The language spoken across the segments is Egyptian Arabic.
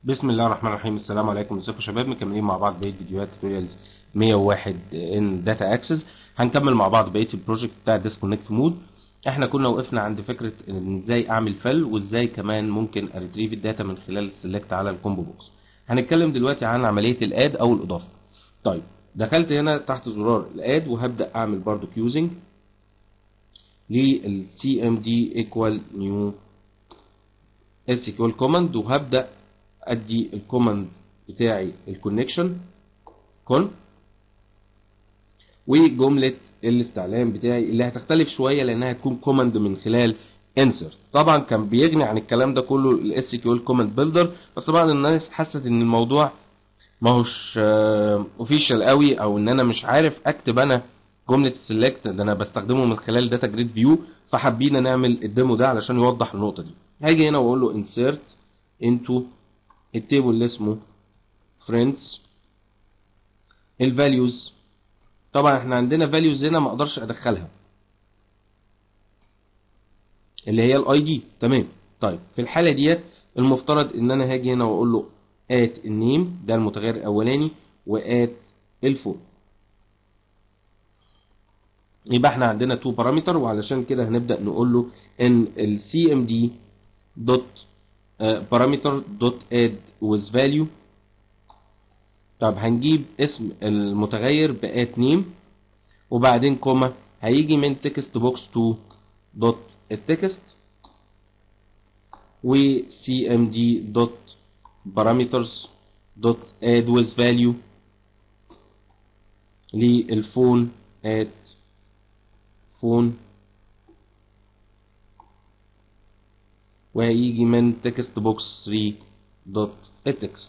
بسم الله الرحمن الرحيم السلام عليكم ازيكم يا شباب مكملين مع بعض بقيه فيديوهات توتوريالز 101 ان داتا اكسس هنكمل مع بعض بقيه البروجكت بتاع ديسكونكت مود احنا كنا وقفنا عند فكره ان ازاي اعمل فل وازاي كمان ممكن اريتريف الداتا من خلال السلكت على الكومبو بوكس هنتكلم دلوقتي عن عمليه الاد او الاضافه طيب دخلت هنا تحت زرار الاد وهبدا اعمل برضو كيوزنج للسي ام دي ايكوال نيو اس ايكوال كوماند وهبدا ادي الكوماند بتاعي الكونكشن كون وجمله الاستعلام بتاعي اللي هتختلف شويه لانها هتكون كوماند من خلال انسرت طبعا كان بيغني عن الكلام ده كله الاس كيو ال كوماند بيلدر بس طبعا الناس حست ان الموضوع ما هوش اوفيشال قوي او ان انا مش عارف اكتب انا جمله السلكت ده انا بستخدمه من خلال داتا جريد فيو فحبينا نعمل الديمو ده علشان يوضح النقطه دي هاجي هنا واقول له انسرت انتو التيبل اللي اسمه friends الفاليوز طبعا احنا عندنا فاليوز هنا ما اقدرش ادخلها اللي هي الاي دي تمام طيب في الحاله ديت المفترض ان انا هاجي هنا واقول له ات النيم ده المتغير الاولاني وات الفون يبقى احنا عندنا تو بارامتر وعلشان كده هنبدا نقول له ان السي ام دي دوت بارامتر دوت اد with value طب هنجيب اسم المتغير بات نيم وبعدين كوما هيجي من تكست بوكس تو دوت التكست و سي ام دي دوت بارامترز دوت اد with value للفون ات فون وهيجي من تكست بوكس 3 دوت التكست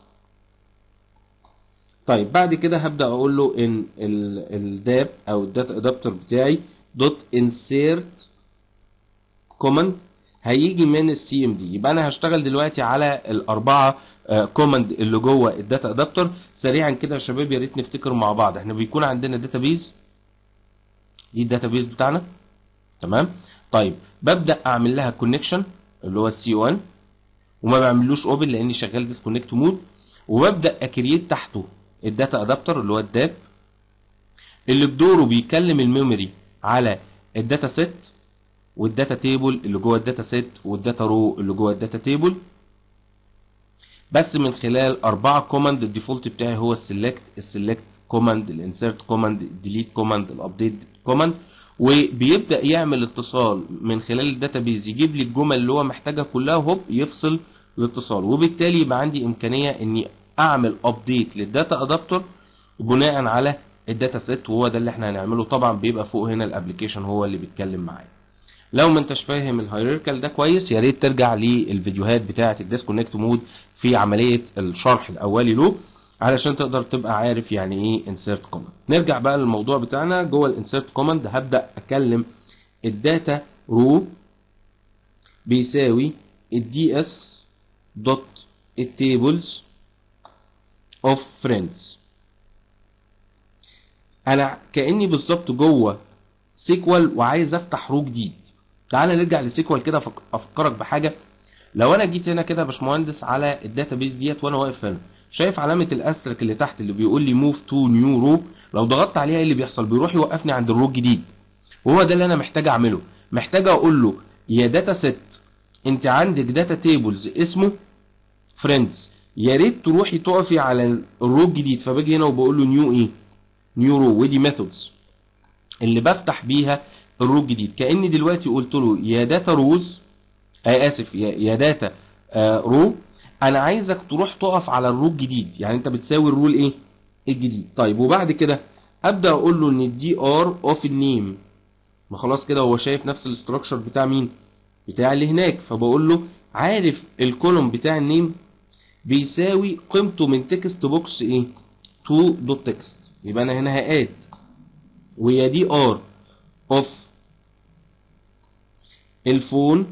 طيب بعد كده هبدا اقول له ان الداب او الداتا ادابتر بتاعي دوت انسيرت كوماند هيجي من السي ام دي يبقى انا هشتغل دلوقتي على الاربعه كوماند اللي جوه الداتا ادابتر سريعا كده يا شباب يا ريت نفتكر مع بعض احنا بيكون عندنا داتابيز دي الداتابيز بتاعنا تمام طيب ببدا اعمل لها كونكشن اللي هو السي 1 وما بعملوش اوبن لاني شغال ديسكونكت مود وببدا اكريت تحته الداتا ادابتر اللي هو الداب اللي بدوره بيكلم الميموري على الداتا سيت والداتا تيبل اللي جوه الداتا سيت والداتا رو اللي جوه الداتا تيبل بس من خلال أربعة كوماند الديفولت بتاعي هو السلكت السلكت كوماند الانسرت كوماند الديليت كوماند الابديت كوماند وبيبدا يعمل اتصال من خلال الداتابيز يجيب لي الجمل اللي هو محتاجها كلها هوب يفصل الاتصال وبالتالي يبقى عندي امكانيه اني اعمل ابديت للداتا ادابتر بناء على الداتا سيت وهو ده اللي احنا هنعمله طبعا بيبقى فوق هنا الابلكيشن هو اللي بيتكلم معايا لو ما انتش فاهم الهيراركال ده كويس يا ريت ترجع للفيديوهات بتاعه الديسكونكت مود في عمليه الشرح الاولي له علشان تقدر تبقى عارف يعني ايه انسيرت كوماند نرجع بقى للموضوع بتاعنا جوه الانسيرت كوماند هبدا اكلم الداتا رو بيساوي الدي اس دوت التيبلز اوف فريندز انا كاني بالظبط جوه سيكوال وعايز افتح رو جديد تعالى نرجع لسيكوال كده افكرك بحاجه لو انا جيت هنا كده يا باشمهندس على الداتابيز ديت وانا واقف هنا شايف علامه الاسترك اللي تحت اللي بيقول لي موف تو نيو رو لو ضغطت عليها ايه اللي بيحصل بيروح يوقفني عند الرو الجديد وهو ده اللي انا محتاج اعمله محتاج اقول له يا داتا سيت انت عندك داتا تيبلز اسمه فريندز يا ريت تروحي تقفي على الرو الجديد فباجي هنا وبقول له نيو ايه نيو رو ودي ميثودز اللي بفتح بيها الرو الجديد كاني دلوقتي قلت له يا داتا روز آه اسف يا, يا داتا آه رو انا عايزك تروح تقف على الرو الجديد يعني انت بتساوي الرول ايه الجديد طيب وبعد كده ابدا اقول له ان الدي ار اوف النيم ما خلاص كده هو شايف نفس الاستراكشر بتاع مين بتاع اللي هناك فبقول له عارف الكولوم بتاع النيم بيساوي قيمته من تكست بوكس ايه تو دوت تكست يبقى انا هنا هاد ويا دي ار اوف الفون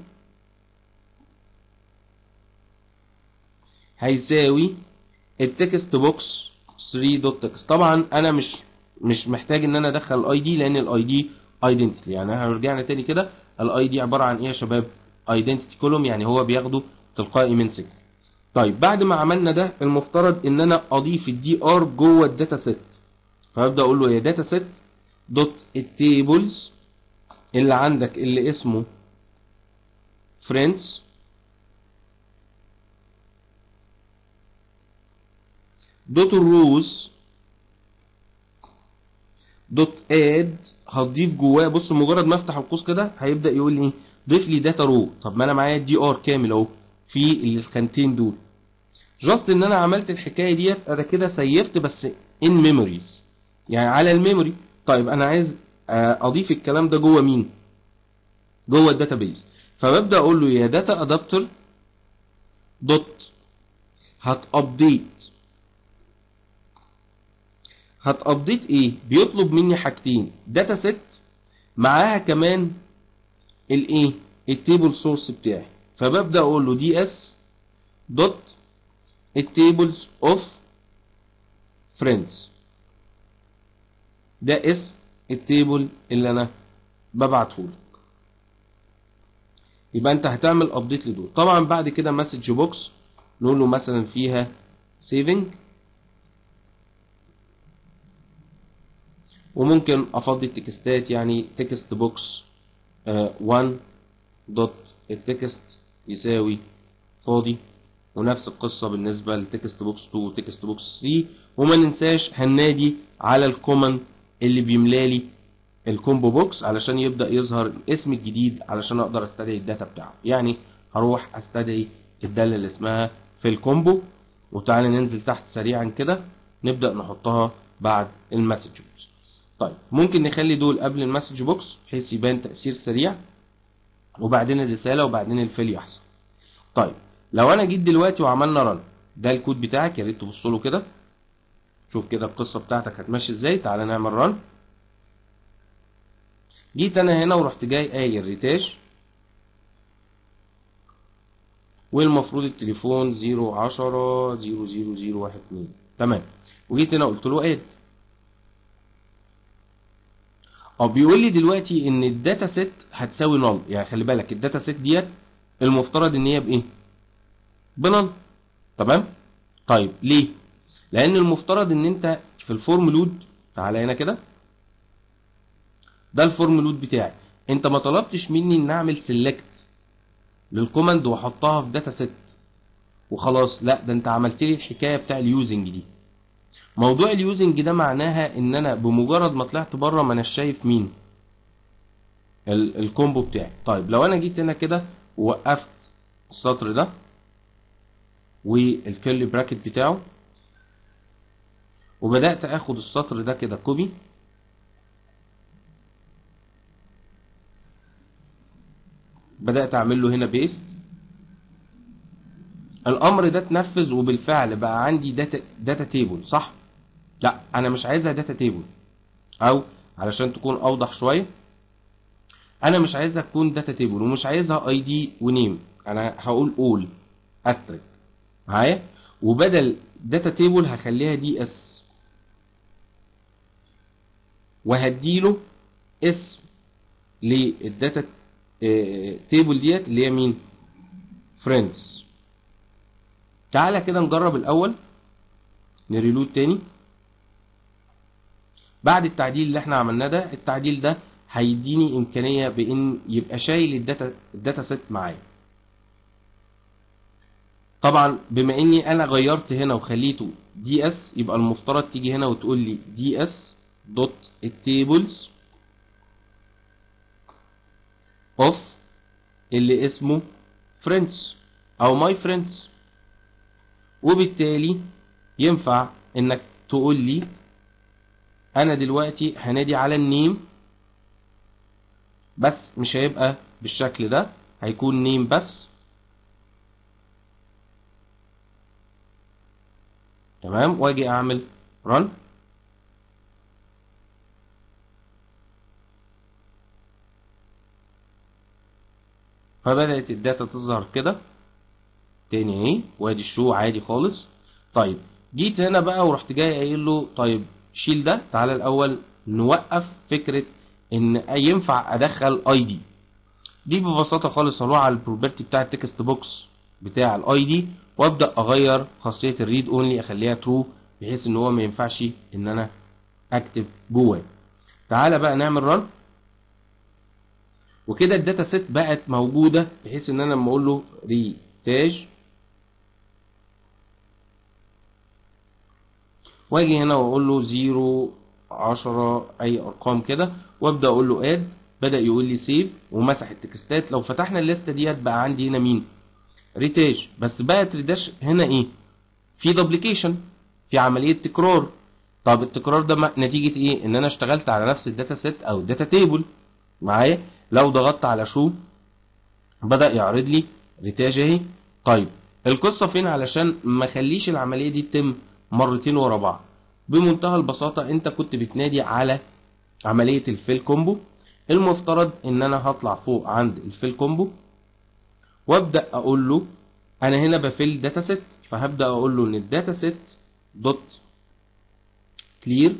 هيساوي التكست بوكس 3 دوت تكست طبعا انا مش مش محتاج ان انا ادخل الاي دي لان الاي دي ايدنتيتي يعني احنا رجعنا تاني كده الاي دي عباره عن ايه يا شباب ايدنتيتي كولوم يعني هو بياخده تلقائي من سجل طيب بعد ما عملنا ده المفترض ان انا اضيف الدي ار جوه الداتا سيت فابدا اقول له يا داتا سيت دوت التيبلز اللي عندك اللي اسمه فريندز دوت الروز دوت اد هتضيف جواه بص مجرد ما افتح القوس كده هيبدا يقول لي ايه ضيف لي داتا رو طب ما انا معايا الدي ار كامل اهو في الخانتين دول جاست ان انا عملت الحكايه ديت انا كده سيفت بس ان ميموريز يعني على الميموري طيب انا عايز اضيف الكلام ده جوه مين جوه الداتابيز فببدا اقول له يا داتا ادابتر دوت هتابديت هتابديت ايه بيطلب مني حاجتين داتا سيت معاها كمان الايه التيبل سورس بتاعي فببدا اقول له دي اس دوت التيبلز اوف فريندز ده اسم التيبل اللي انا ببعته لك يبقى انت هتعمل ابديت لدول طبعا بعد كده مسج بوكس نقول له مثلا فيها سيفنج وممكن افضي التكستات يعني تكست بوكس 1 دوت التكست يساوي فاضي ونفس القصة بالنسبة لتكست بوكس 2 وتكست بوكس 3 وما ننساش هننادي على الكومن اللي بيملالي الكومبو بوكس علشان يبدأ يظهر الاسم الجديد علشان اقدر استدعي الداتا بتاعه يعني هروح استدعي الدالة اللي اسمها في الكومبو وتعالى ننزل تحت سريعا كده نبدأ نحطها بعد المسج بوكس طيب ممكن نخلي دول قبل المسج بوكس بحيث يبان تأثير سريع وبعدين الرسالة وبعدين الفيل يحصل طيب لو انا جيت دلوقتي وعملنا رن ده الكود بتاعك يا ريت تبص له كده شوف كده القصه بتاعتك هتمشي ازاي تعالى نعمل رن جيت انا هنا ورحت جاي قايل ريتاش والمفروض التليفون 010 00012 تمام وجيت هنا قلت له اد اه بيقول لي دلوقتي ان الداتا سيت هتساوي نل يعني خلي بالك الداتا سيت ديت المفترض ان هي بايه بنل تمام طيب ليه لان المفترض ان انت في الفورم لود تعالى هنا كده ده الفورم لود بتاعي انت ما طلبتش مني ان اعمل سيلكت للكوماند واحطها في داتا سيت وخلاص لا ده انت عملت لي الحكايه بتاع اليوزنج دي موضوع اليوزنج ده معناها ان انا بمجرد ما طلعت بره ما انا شايف مين ال الكومبو بتاعي طيب لو انا جيت هنا كده ووقفت السطر ده والكيرلي براكت بتاعه وبدات اخد السطر ده كده كوبي بدات اعمل له هنا بيست الامر ده اتنفذ وبالفعل بقى عندي داتا داتا تيبل صح لا انا مش عايزها داتا تيبل او علشان تكون اوضح شويه انا مش عايزها تكون داتا تيبل ومش عايزها اي دي ونيم انا هقول اول استرك معايا وبدل داتا تيبل هخليها دي اس وهديله اسم للداتا تيبل ديت اللي هي مين فريندز تعالى كده نجرب الاول نريلود تاني بعد التعديل اللي احنا عملناه ده التعديل ده هيديني امكانيه بان يبقى شايل الداتا الداتا سيت معايا طبعا بما اني انا غيرت هنا وخليته دي اس يبقى المفترض تيجي هنا وتقول لي دي اس دوت التيبلز اوف اللي اسمه فريندز او ماي فريندز وبالتالي ينفع انك تقول لي انا دلوقتي هنادي على النيم بس مش هيبقى بالشكل ده هيكون نيم بس تمام واجي اعمل رن فبدأت الداتا تظهر كده تاني اهي وادي الشو عادي خالص طيب جيت هنا بقى ورحت جاي قايل له طيب شيل ده تعالى الاول نوقف فكره ان ينفع ادخل اي دي دي ببساطه خالص هروح على البروبرتي بتاع التكست بوكس بتاع الاي دي وابدا اغير خاصيه الريد اونلي اخليها ترو بحيث ان هو ما ينفعش ان انا اكتب جواه تعالى بقى نعمل رن وكده الداتا سيت بقت موجوده بحيث ان انا لما اقول له ريتاج واجي هنا واقول له 0 10 اي ارقام كده وابدا اقول له اد بدا يقول لي سيف ومسح التكستات لو فتحنا الليسته ديت بقى عندي هنا مين ريتاج بس بقت ريداش هنا ايه في دوبليكيشن في عمليه تكرار طب التكرار ده م- نتيجه ايه ان انا اشتغلت على نفس الداتا سيت او الداتا تيبل معايا لو ضغطت على شو بدا يعرض لي ريتاج اهي طيب القصه فين علشان ما اخليش العمليه دي تتم مرتين ورا بعض بمنتهى البساطه انت كنت بتنادي على عمليه الفيل كومبو المفترض ان انا هطلع فوق عند الفيل كومبو وابدا اقول له انا هنا بفيل داتا سيت فهبدا اقول له ان الداتا سيت دوت كلير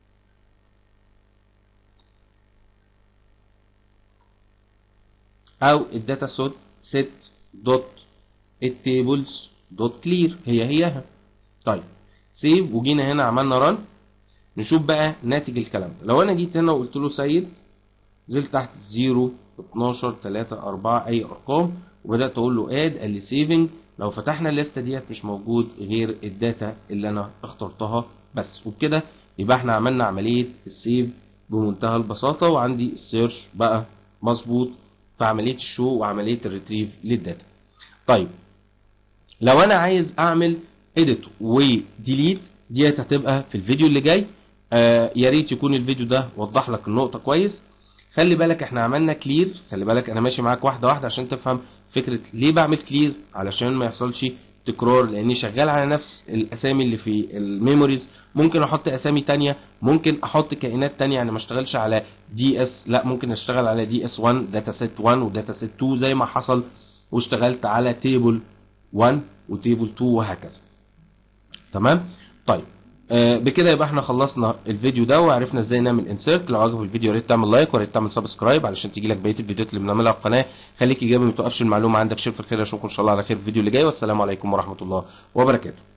او الداتا سوت سيت دوت التيبلز دوت كلير هي هيها طيب سيف وجينا هنا عملنا رن نشوف بقى ناتج الكلام ده لو انا جيت هنا وقلت له سيد نزلت تحت 0 12 3 4 اي ارقام وبدات اقول له اد قال لي سيفنج لو فتحنا الليسته ديت مش موجود غير الداتا اللي انا اخترتها بس وبكده يبقى احنا عملنا عمليه السيف بمنتهى البساطه وعندي السيرش بقى مظبوط في عمليه الشو وعمليه الريتريف للداتا طيب لو انا عايز اعمل اديت وديليت ديت هتبقى في الفيديو اللي جاي آه يا ريت يكون الفيديو ده وضح لك النقطه كويس خلي بالك احنا عملنا كلير خلي بالك انا ماشي معاك واحده واحده عشان تفهم فكره ليه بعمل كلير علشان ما يحصلش تكرار لاني شغال على نفس الاسامي اللي في الميموريز ممكن احط اسامي تانية ممكن احط كائنات تانية يعني ما اشتغلش على دي اس لا ممكن اشتغل على دي اس 1 داتا سيت 1 وداتا سيت 2 زي ما حصل واشتغلت على تيبل 1 وتيبل 2 وهكذا تمام طيب آه بكده يبقى احنا خلصنا الفيديو ده وعرفنا ازاي نعمل انسيرت لو عجبك الفيديو يا ريت تعمل لايك ويا ريت تعمل سبسكرايب علشان تيجي لك بقيه الفيديوهات اللي بنعملها على القناه خليك ايجابي ما توقفش المعلومه عندك شوف الخير اشوفكم ان شاء الله على خير في الفيديو اللي جاي والسلام عليكم ورحمه الله وبركاته